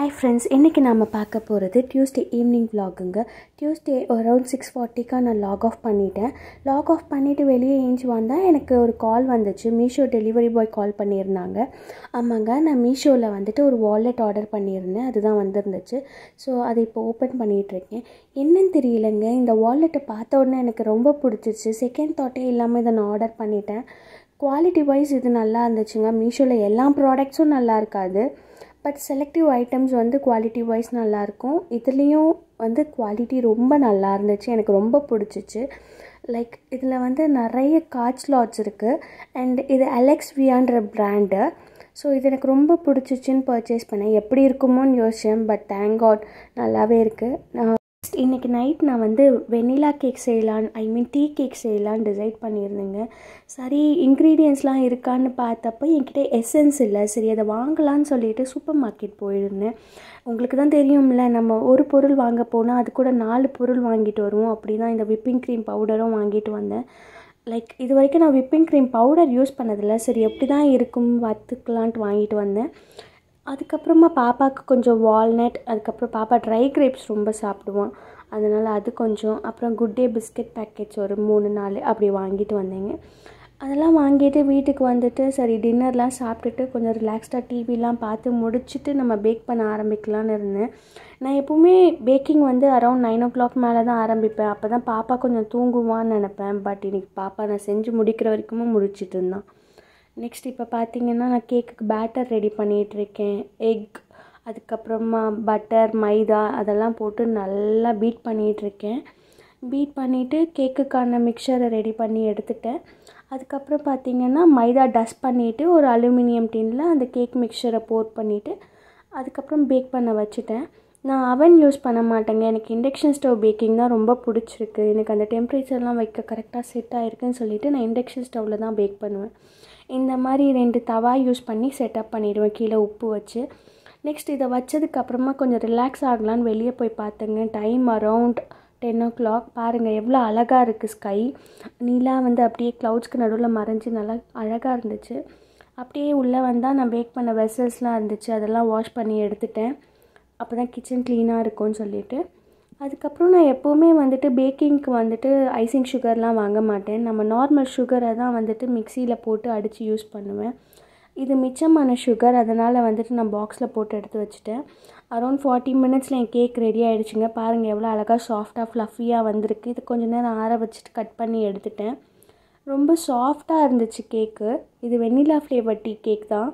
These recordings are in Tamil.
ஹாய் ஃப்ரெண்ட்ஸ் இன்றைக்கி நாம் பார்க்க போகிறது டியூஸ்டே ஈவினிங் vlogங்க டியூஸ்டே அரௌண்ட் சிக்ஸ் ஃபார்ட்டிக்காக நான் லாக் ஆஃப் பண்ணிட்டேன் லாக் ஆஃப் பண்ணிவிட்டு வெளியே ஏஞ்சி வந்தால் எனக்கு ஒரு கால் வந்துச்சு மீஷோ டெலிவரி பாய் கால் பண்ணியிருந்தாங்க ஆமாங்க நான் மீஷோவில் வந்துட்டு ஒரு வாலெட் ஆர்டர் பண்ணியிருந்தேன் அதுதான் வந்திருந்துச்சு ஸோ அதை இப்போ ஓப்பன் பண்ணிகிட்ருக்கேன் என்னன்னு தெரியலங்க இந்த வாலெட்டை பார்த்த உடனே எனக்கு ரொம்ப பிடிச்சிச்சு செகண்ட் தாட்டே இல்லாமல் இதை நான் ஆர்டர் பண்ணிட்டேன் குவாலிட்டி வைஸ் இது நல்லா இருந்துச்சுங்க மீஷோவில் எல்லா ப்ராடக்ட்ஸும் நல்லா இருக்காது பட் செலக்டிவ் ஐட்டம்ஸ் வந்து குவாலிட்டி வைஸ் நல்லாயிருக்கும் இதுலேயும் வந்து குவாலிட்டி ரொம்ப நல்லா இருந்துச்சு எனக்கு ரொம்ப பிடிச்சிச்சு லைக் இதில் வந்து நிறைய கார்ட் ஸ்லாட்ஸ் இருக்குது அண்ட் இது அலெக்ஸ் வியான்ற பிராண்டு ஸோ இது எனக்கு ரொம்ப பிடிச்சிச்சின்னு பர்ச்சேஸ் பண்ணேன் எப்படி இருக்குமோன்னு யோசித்தேன் பட் தேங்க் காட் நல்லாவே இருக்குது நான் இன்றைக்கி நைட் நான் வந்து வெனிலா கேக் செய்யலான்னு ஐ மீன் டீ கேக் செய்யலான்னு டிசைட் பண்ணியிருந்தேங்க சரி இன்க்ரீடியன்ஸ்லாம் இருக்கான்னு பார்த்தப்போ என்கிட்ட எசன்ஸ் இல்லை சரி அதை வாங்கலான்னு சொல்லிட்டு சூப்பர் மார்க்கெட் போயிருந்தேன் உங்களுக்கு தான் தெரியும்ல நம்ம ஒரு பொருள் வாங்க போனால் அது கூட நாலு பொருள் வாங்கிட்டு வருவோம் அப்படி தான் இந்த விப்பிங் க்ரீம் பவுடரும் வாங்கிட்டு வந்தேன் லைக் இது வரைக்கும் நான் விப்பிங் க்ரீம் பவுடர் யூஸ் பண்ணதில்லை சரி எப்படி தான் இருக்கும் பார்த்துக்கலான்ட்டு வாங்கிட்டு வந்தேன் அதுக்கப்புறமா பாப்பாவுக்கு கொஞ்சம் வால்நட் அதுக்கப்புறம் பாப்பா ட்ரை கிரேப்ஸ் ரொம்ப சாப்பிடுவான் அதனால் அது கொஞ்சம் அப்புறம் குட் டே பிஸ்கட் பேக்கெட்ஸ் ஒரு மூணு நாலு அப்படி வாங்கிட்டு வந்தேங்க அதெல்லாம் வாங்கிட்டு வீட்டுக்கு வந்துட்டு சரி டின்னர்லாம் சாப்பிட்டுட்டு கொஞ்சம் ரிலாக்ஸ்டாக டிவிலாம் பார்த்து முடிச்சுட்டு நம்ம பேக் பண்ண ஆரம்பிக்கலான்னு இருந்தேன் நான் எப்போவுமே பேக்கிங் வந்து அரௌண்ட் நைன் ஓ கிளாக் மேலே தான் ஆரம்பிப்பேன் அப்போ தான் பாப்பா கொஞ்சம் தூங்குவான்னு நினப்பேன் பட் இன்றைக்கி பாப்பா நான் செஞ்சு முடிக்கிற வரைக்கும் முடிச்சிட்டு இருந்தான் நெக்ஸ்ட் இப்போ பார்த்தீங்கன்னா நான் கேக்குக்கு பேட்டர் ரெடி பண்ணிகிட்ருக்கேன் எக் அதுக்கப்புறமா பட்டர் மைதா அதெல்லாம் போட்டு நல்லா பீட் பண்ணிகிட்ருக்கேன் பீட் பண்ணிவிட்டு கேக்குக்கான மிக்சரை ரெடி பண்ணி எடுத்துட்டேன் அதுக்கப்புறம் பார்த்திங்கன்னா மைதா டஸ்ட் பண்ணிவிட்டு ஒரு அலுமினியம் டின்னில் அந்த கேக் மிக்சரை போர் பண்ணிவிட்டு அதுக்கப்புறம் பேக் பண்ண வச்சுட்டேன் நான் அவன் யூஸ் பண்ண மாட்டேங்க எனக்கு இண்டக்ஷன் ஸ்டவ் பேக்கிங் தான் ரொம்ப பிடிச்சிருக்கு எனக்கு அந்த டெம்பரேச்சர்லாம் வைக்க கரெக்டாக செட் ஆகிருக்குன்னு சொல்லிவிட்டு நான் இண்டக்ஷன் ஸ்டவ்வில் தான் பேக் பண்ணுவேன் இந்த மாதிரி ரெண்டு தவா யூஸ் பண்ணி செட்டப் பண்ணிடுவேன் கீழே உப்பு வச்சு நெக்ஸ்ட் இதை வச்சதுக்கப்புறமா கொஞ்சம் ரிலாக்ஸ் ஆகலான்னு வெளியே போய் பார்த்தேங்க time around ten o'clock பாருங்கள் எவ்வளோ அழகாக இருக்குது ஸ்கை நீலா வந்து அப்படியே க்ளவுட்ஸ்க்கு நடுவில் மறைஞ்சு நல்லா அழகாக இருந்துச்சு அப்படியே உள்ளே வந்தால் நான் பேக் பண்ண வெசல்ஸ்லாம் இருந்துச்சு அதெல்லாம் வாஷ் பண்ணி எடுத்துட்டேன் அப்போ தான் கிச்சன் க்ளீனாக இருக்கும்னு சொல்லிட்டு அதுக்கப்புறம் நான் எப்போவுமே வந்துட்டு பேக்கிங்க்கு வந்துட்டு ஐசிங் சுகர்லாம் வாங்க மாட்டேன் நம்ம நார்மல் சுகரை தான் வந்துட்டு மிக்சியில் போட்டு அடித்து யூஸ் பண்ணுவேன் இது மிச்சமான சுகர் அதனால் வந்துட்டு நான் பாக்ஸில் போட்டு எடுத்து வச்சுட்டேன் அரௌண்ட் ஃபார்ட்டி மினிட்ஸில் என் கேக் ரெடி ஆகிடுச்சுங்க பாருங்கள் எவ்வளோ அழகாக சாஃப்டாக ஃப்ளஃபியாக வந்திருக்கு இது கொஞ்சம் நேரம் ஆற வச்சுட்டு கட் பண்ணி எடுத்துட்டேன் ரொம்ப சாஃப்டாக இருந்துச்சு கேக்கு இது வெண்ணிலா ஃப்ளேவர் டீ கேக் தான்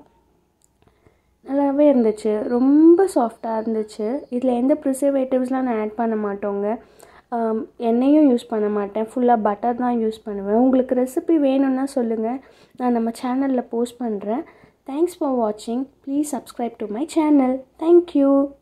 நல்லாவே இருந்துச்சு ரொம்ப சாஃப்டாக இருந்துச்சு இதில் எந்த ப்ரிசர்வேட்டிவ்ஸ்லாம் நான் ஆட் பண்ண மாட்டோங்க எண்ணெயும் யூஸ் பண்ண மாட்டேன் ஃபுல்லாக பட்டர் தான் யூஸ் பண்ணுவேன் உங்களுக்கு ரெசிபி வேணும்னா சொல்லுங்கள் நான் நம்ம சேனலில் போஸ்ட் பண்ணுறேன் தேங்க்ஸ் ஃபார் வாட்சிங் please subscribe to my channel thank you